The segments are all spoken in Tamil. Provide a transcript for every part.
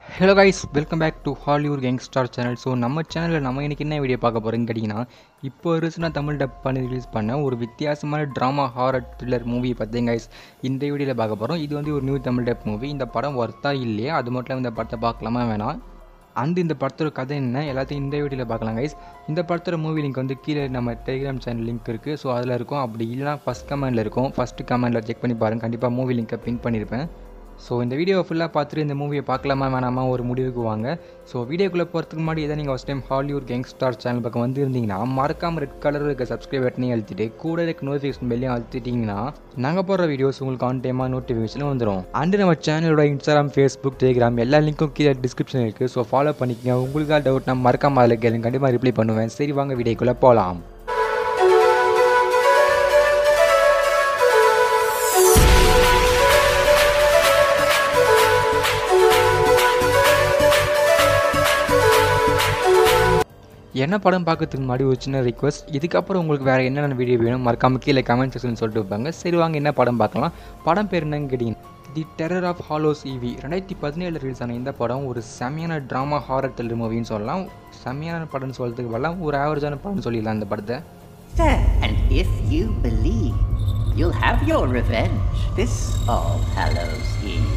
Hello guys welcome back to Hollywood gangster channel so நம்ம சேனலில் நம்ம இன்னைக்கு என்ன வீடியோ பார்க்க போகிறோன்னு கேட்டிங்கன்னா இப்போ ரீசனாக தமிழ் டப் பண்ணி ரிலீஸ் பண்ண ஒரு வித்தியாசமான ட்ராமா ஹாரர் த்ரில்லர் மூவி பற்றி கைஸ் இந்த வீடியோவில் பார்க்க போகிறோம் இது வந்து ஒரு நியூ தமிழ் டப் மூவி இந்த படம் ஒர்த்தா இல்லையா அது மட்டும் இல்லாமல் இந்த படத்தை பார்க்கலாமா வேணாம் அந்த இந்த படத்தோட கதை என்ன எல்லாத்தையும் இந்த வீடியோவில் பார்க்கலாம் கைஸ் இந்த படத்தோட மூவி லிங்க் வந்து கீழே நம்ம டெலிகிராம் சேனல் லிங்க் இருக்குது ஸோ அதில் இருக்கும் அப்படி இல்லைனா ஃபஸ்ட் கமெண்டில் இருக்கும் ஃபஸ்ட்டு கமெண்டில் செக் பண்ணி பாருங்கள் கண்டிப்பாக மூவி லிங்கை பின் பண்ணியிருப்பேன் ஸோ இந்த வீடியோவை ஃபுல்லாக பார்த்துட்டு இந்த மூவியை பார்க்கலாமா வேணாமா ஒரு முடிவுக்கு வாங்க ஸோ வீடியோக்குள்ளே போகிறதுக்கு முன்னாடி எதாவது நீங்கள் first time Hollywood gangster channel பக்கம் வந்திருந்தீங்கன்னா மறக்காமல் ரெட் கலர் இருக்க சப்ஸ்கிரைப் பட்டனையும் அழுத்திட்டு கூட இருக்க நோட்டிஃபிகேஷன் பெல்லையும் அழுத்திட்டிங்கன்னா நாங்கள் போடுற வீடியோஸ் உங்களுக்கு ஆன் டைமாக நோட்டிஃபிகேஷன் வந்துடும் அண்டு நம்ம சேனலோட இன்ஸ்டாகிராம் ஃபேஸ்புக் டெலிகிராம் எல்லா லிங்க்கும் கீழே டிஸ்கிரிப்ஷன் இருக்குது ஸோ ஃபாலோ பண்ணிக்கங்க உங்களுக்கு டவுட் நான் மறக்காம அதில் கேளுங்க கண்டிப்பாக ரிப்ளை பண்ணுவேன் சரி வாங்க வீடியோக்குள்ளே போகலாம் என்ன படம் பார்க்கறதுக்கு முன்னாடி ஒரு சின்ன ரிக்வஸ்ட் இதுக்கப்புறம் உங்களுக்கு வேறு என்னென்ன வீடியோ வேணும் மறக்காம கீழே கமெண்ட் செக்ஷன் சொல்லிட்டு வைப்பாங்க சரி வாங்க என்ன படம் பார்க்கலாம் படம் பேர் என்னன்னு கேட்டிங்கன்னா the terror of Hallow's Eve ரெண்டாயிரத்தி பதினேழு ரிலீஸ் ஆன இந்த படம் ஒரு செம்மையான ட்ராமா ஹாரர் த்ரில்லர் மூவின்னு சொல்லலாம் செம்மையான படம்னு சொல்கிறதுக்கு வரலாம் ஒரு ஆவரேஜான படம்னு சொல்லிடலாம் இந்த படத்தை And if you believe, you'll have your revenge this All Hallows Eve.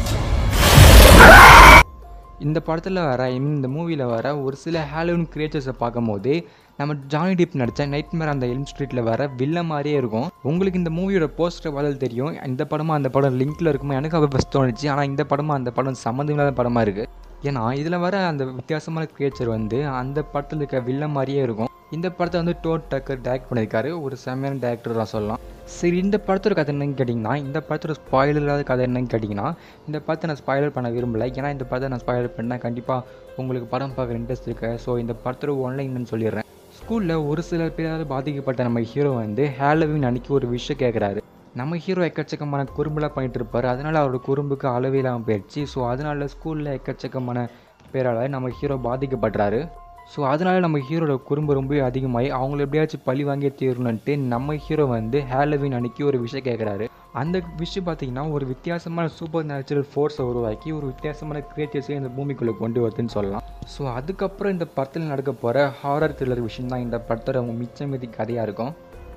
இந்த படத்தில் வர ஐ மீன் இந்த மூவியில் வர ஒரு சில ஹாலோவின் கிரியேச்சர்ஸை பார்க்கும்போது நம்ம ஜானி டிப் நடித்த நைட் மேர் அந்த எல்ம் ஸ்ட்ரீட்டில் வர வில்ல மாதிரியே இருக்கும் உங்களுக்கு இந்த மூவியோட போஸ்டர் பார்த்தால் தெரியும் இந்த படமும் அந்த படம் லிங்க்கில் இருக்குமோ எனக்கு அப்போ ஃபஸ்ட் தோணுச்சு ஆனால் இந்த படமும் அந்த படம் சம்மந்தமில்லாத படமாக இருக்குது ஏன்னா இதில் வர அந்த வித்தியாசமான கிரியேச்சர் வந்து அந்த படத்தில் இருக்க வில்ல மாதிரியே இருக்கும் இந்த படத்தை வந்து டோட் டக்கர் டேரக்ட் பண்ணியிருக்காரு ஒரு செம்மையான டேரக்டர் தான் சொல்லலாம் சரி இந்த படத்தோட கதை என்னன்னு கேட்டிங்கன்னா இந்த படத்தோட ஸ்பாயிலர் இல்லாத கதை என்னன்னு கேட்டிங்கன்னா இந்த படத்தை நான் ஸ்பாயிலர் பண்ண விரும்பலை ஏன்னா இந்த படத்தை நான் ஸ்பாயிலர் பண்ணால் கண்டிப்பாக உங்களுக்கு படம் பார்க்குற இன்ட்ரெஸ்ட் இருக்கு ஸோ இந்த படத்தோட ஒன்லைன்னு சொல்லிடுறேன் ஸ்கூலில் ஒரு சில பேரால் பாதிக்கப்பட்ட நம்ம ஹீரோ வந்து ஹேலோவின் அன்னைக்கு ஒரு விஷயம் கேட்குறாரு நம்ம ஹீரோ எக்கச்சக்கமான குறும்புலாம் பண்ணிட்டு இருப்பார் அதனால் அவரோட குறும்புக்கு அளவே இல்லாமல் போயிடுச்சு ஸோ அதனால ஸ்கூலில் எக்கச்சக்கமான பேரால் நம்ம ஹீரோ பாதிக்கப்படுறாரு ஸோ அதனால நம்ம ஹீரோட குறும்பு ரொம்ப அதிகமாகி அவங்கள எப்படியாச்சும் பழி வாங்கியே தீரணுன்ட்டு நம்ம ஹீரோ வந்து ஹேலோவின் அன்னைக்கு ஒரு விஷயம் கேட்குறாரு அந்த விஷயம் பார்த்தீங்கன்னா ஒரு வித்தியாசமான சூப்பர் நேச்சுரல் ஃபோர்ஸை உருவாக்கி ஒரு வித்தியாசமான கிரியேச்சர்ஸை இந்த பூமிக்குள்ளே கொண்டு வருதுன்னு சொல்லலாம் ஸோ அதுக்கப்புறம் இந்த படத்தில் நடக்க போகிற ஹாரர் த்ரில்லர் விஷயம் தான் இந்த படத்தோட மிச்சம் மீதி கதையாக இருக்கும்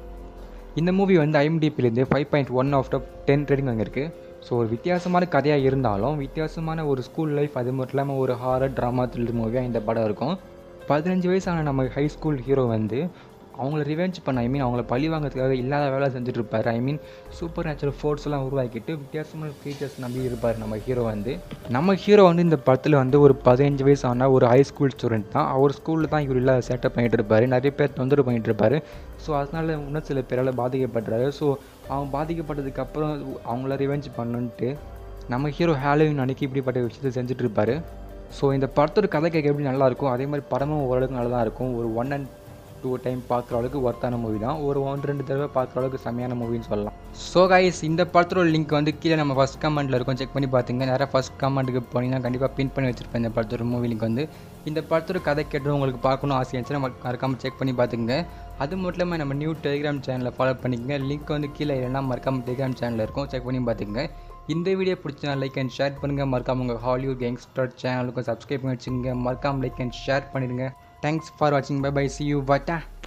இந்த மூவி வந்து ஐஎம்டிபிலேருந்து five point one of ten rating வாங்கியிருக்கு ஸோ ஒரு வித்தியாசமான கதையாக இருந்தாலும் வித்தியாசமான ஒரு ஸ்கூல் லைஃப் அது மட்டும் இல்லாமல் ஒரு ஹாரர் ட்ராமா த்ரில்லர் மூவியாக இந்த படம் இருக்கும் பதினஞ்சு வயசான நம்ம ஹை ஸ்கூல் ஹீரோ வந்து அவங்கள ரிவெஞ்ச் பண்ண ஐ மீன் அவங்கள பழி வாங்கிறதுக்காக இல்லாத வேலை செஞ்சுட்டு இருப்பார் I mean supernatural forces எல்லாம் உருவாக்கிட்டு வித்தியாசமான ஃபீச்சர்ஸ் நம்பி இருப்பார் நம்ம ஹீரோ வந்து நம்ம ஹீரோ வந்து இந்த படத்தில் வந்து ஒரு பதினஞ்சு வயசான ஒரு ஹை ஸ்கூல் ஸ்டூடெண்ட் தான் அவர் ஸ்கூலில் தான் இவர் இல்லாத செட்டப் பண்ணிட்டு இருப்பார் நிறைய பேர் தொந்தரவு பண்ணிட்டு இருப்பார் ஸோ அதனால இன்னும் சில பேரால் பாதிக்கப்படுறாரு ஸோ அவங்க பாதிக்கப்பட்டதுக்கு அப்புறம் அவங்கள ரிவெஞ்ச் பண்ணுன்ட்டு நம்ம ஹீரோ ஹாலோவின் அன்னைக்கு இப்படிப்பட்ட விஷயத்தை செஞ்சுட்டு இருப்பார் ஸோ இந்த படத்தோட கதை கேட்க எப்படி நல்லா இருக்கும் அதே மாதிரி படமும் ஓரளவுக்கு நல்லா தான் இருக்கும் ஒரு ஒன் அண்ட் டூ டைம் பார்க்குற அளவுக்கு ஒர்த்தான மூவி தான் ஒரு ஒன் ரெண்டு தடவை பார்க்குற அளவுக்கு செம்மையான மூவின்னு சொல்லலாம் ஸோ கைஸ் இந்த படத்தோட லிங்க் வந்து கீழே நம்ம ஃபஸ்ட் கமெண்ட்டில் இருக்கும் செக் பண்ணி பார்த்துங்க நிறைய ஃபஸ்ட் கமெண்ட்டுக்கு போனீங்கன்னா கண்டிப்பாக பின் பண்ணி வச்சிருப்பேன் இந்த படத்தோட மூவி லிங்க் வந்து இந்த படத்தோட கதை கேட்டு உங்களுக்கு பார்க்கணும் ஆசை இருந்துச்சுன்னா மறக்காமல் செக் பண்ணி பார்த்துங்க அது மட்டும் இல்லாமல் நம்ம நியூ டெலிகிராம் சேனலை ஃபாலோ பண்ணிக்கங்க லிங்க் வந்து கீழே இல்லைன்னா மறக்காமல் டெலிகிராம் சேனலில் இருக்கும் செக் பண்ணி பார்த்துங்க இந்த வீடியோ பிடிச்சா லைக் அண்ட் ஷேர் பண்ணுங்கள் மறக்காம உங்கள் ஹாலிவுட் கேங்ஸ்டர் சேனலுக்கும் சப்ஸ்கிரைப் பண்ணி வச்சுங்க மறக்காம லைக் அண்ட் ஷேர் பண்ணிடுங்க தேங்க்ஸ் ஃபார் வாட்சிங் பை பை சி யூ வாட்டா